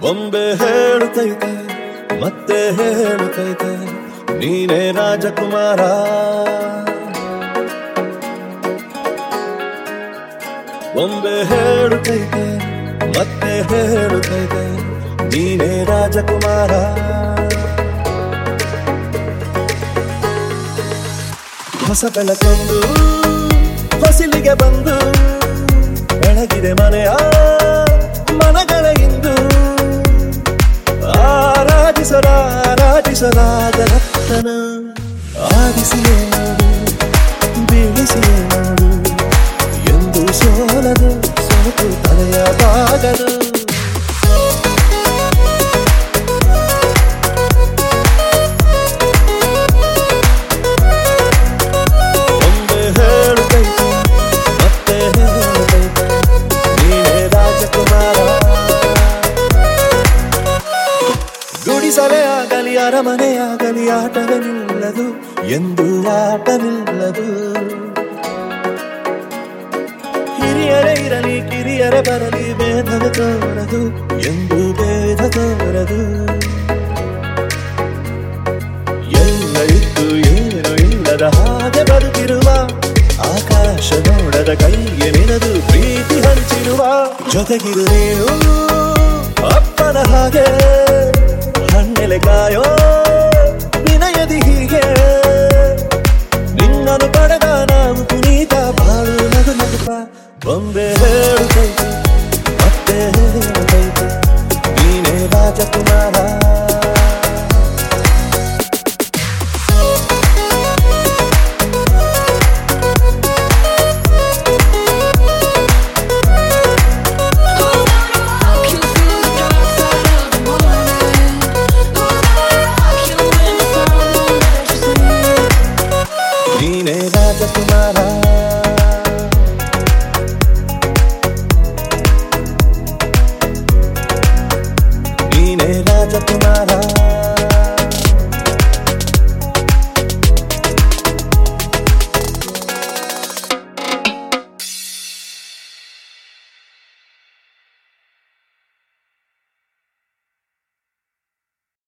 ಬೊಂಬೆ ಹೇಳುತ್ತೈತೆ ಮತ್ತೆ ಹೇಳುತ್ತೈತೆ ನೀನೇ ರಾಜಕುಮಾರ ಬೊಂಬೆ ಹೇಳುತ್ತೈತೆ ಮತ್ತೆ ಹೇಳುತ್ತೈತೆ ನೀನೇ ರಾಜಕುಮಾರ ಹೊಸ ಬೆಳಕೊಂದು ಹೊಸಿಲಿಗೆ ಬಂದು ಬೆಳಗಿದೆ ಮನೆಯ ಮನಗಳ ಇಂದು ಆರಾಧಿಸರ ಆರಾಧಿಸಲಾದ ರಕ್ತನ ಆದಿಸಿಯೇ ನೋಡು ಬೀಳಿಸಿಯೇ ನೋಡು ಎಂದು ಸೋಲದು ಸೋತು ತಲೆಯ ಬಾಗದು ಒಮ್ಮೆ ಹೇಳುತ್ತೈತೆ ಮತ್ತೆ ಹೇಳುತ್ತೈತೆ ನೀನೇ ರಾಜಕುಮಾರ ಗುಡಿಸಲೇ ಆಗಲಿ ಅರಮನೆ ಆಗಲಿ ಆಟವೇ ನಿಲ್ಲದು ಎಂದು ಆಟ ನಿಲ್ಲದು ಹಿರಿಯರೇ ಇರಲಿ ಕಿರಿಯರೇ ಬರಲಿ ಭೇದವ ತೋರದು ಎಂದು ಭೇದ ತೋರದು ಎಲ್ಲ ಇದ್ದು ಏನು ಇಲ್ಲದ ಹಾಗೆ ಬದುಕಿರುವ ಆಕಾಶ ನೋಡದ ಕೈಗೆ ನಿನದು ಪ್ರೀತಿ ಹಂಚಿರುವ ಜೊತೆಗಿರು ನೀನು ಅಪ್ಪನ ಹಾಗೆ ಹಣ್ಣೆಲೆ ಕಾಯೋ